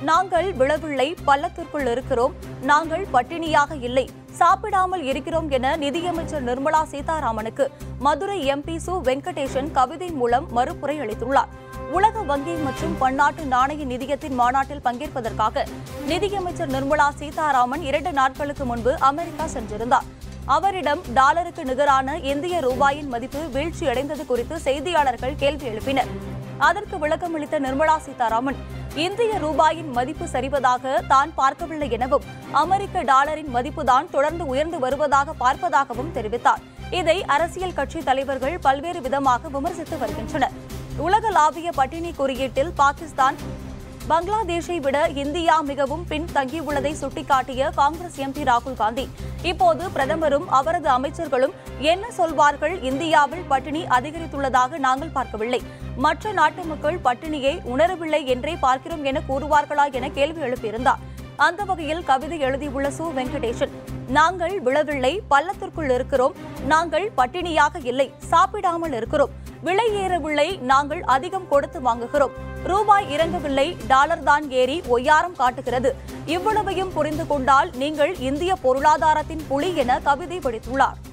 நாங்கள் விழவில்லை பள்ளத்திற்குள் இருக்கிறோம் நாங்கள் பட்டினியாக இல்லை சாப்பிடாமல் இருக்கிறோம் என நிதியமைச்சர் நிர்மலா சீதாராமனுக்கு மதுரை எம்பி சு வெங்கடேசன் கவிதை மூலம் மறுப்புரை அளித்துள்ளார் உலக வங்கி மற்றும் பன்னாட்டு நாணய நிதியத்தின் மாநாட்டில் பங்கேற்பதற்காக நிதியமைச்சர் நிர்மலா சீதாராமன் இரண்டு நாட்களுக்கு முன்பு அமெரிக்கா சென்றிருந்தார் அவரிடம் டாலருக்கு நிகரான இந்திய ரூபாயின் மதிப்பு வீழ்ச்சியடைந்தது குறித்து செய்தியாளர்கள் கேள்வி எழுப்பினர் அதற்கு விளக்கமளித்த நிர்மலா சீதாராமன் இந்திய ரூபாயின் மதிப்பு சரிவதாக தான் பார்க்கவில்லை எனவும் அமெரிக்க டாலரின் மதிப்புதான் தொடர்ந்து உயர்ந்து வருவதாக பார்ப்பதாகவும் தெரிவித்தார் இதை அரசியல் கட்சி தலைவர்கள் பல்வேறு விதமாக விமர்சித்து வருகின்றனர் உலகளாவிய பட்டினி குறியீட்டில் பாகிஸ்தான் பங்களாதேஷை விட இந்தியா மிகவும் பின் தங்கியுள்ளதை சுட்டிக்காட்டிய காங்கிரஸ் எம்பி ராகுல் காந்தி இப்போது பிரதமரும் அவரது அமைச்சர்களும் என்ன சொல்வார்கள் இந்தியாவில் பட்டினி அதிகரித்துள்ளதாக நாங்கள் பார்க்கவில்லை மற்ற நாட்டு மக்கள் பட்டினியை உணரவில்லை என்றே பார்க்கிறோம் என கூறுவார்களா என கேள்வி எழுப்பியிருந்தார் அந்த வகையில் கவிதை எழுதியுள்ள சு வெங்கடேசன் நாங்கள் விழவில்லை பள்ளத்திற்குள் இருக்கிறோம் நாங்கள் பட்டினியாக இல்லை சாப்பிடாமல் இருக்கிறோம் விலை ஏறவில்லை நாங்கள் அதிகம் கொடுத்து வாங்குகிறோம் ரூபாய் இறங்கவில்லை டாலர் தான் ஏறி ஒய்யாரம் காட்டுகிறது இவ்வளவையும் புரிந்து கொண்டால் நீங்கள் இந்திய பொருளாதாரத்தின் புலி என கவிதை படித்துள்ளார்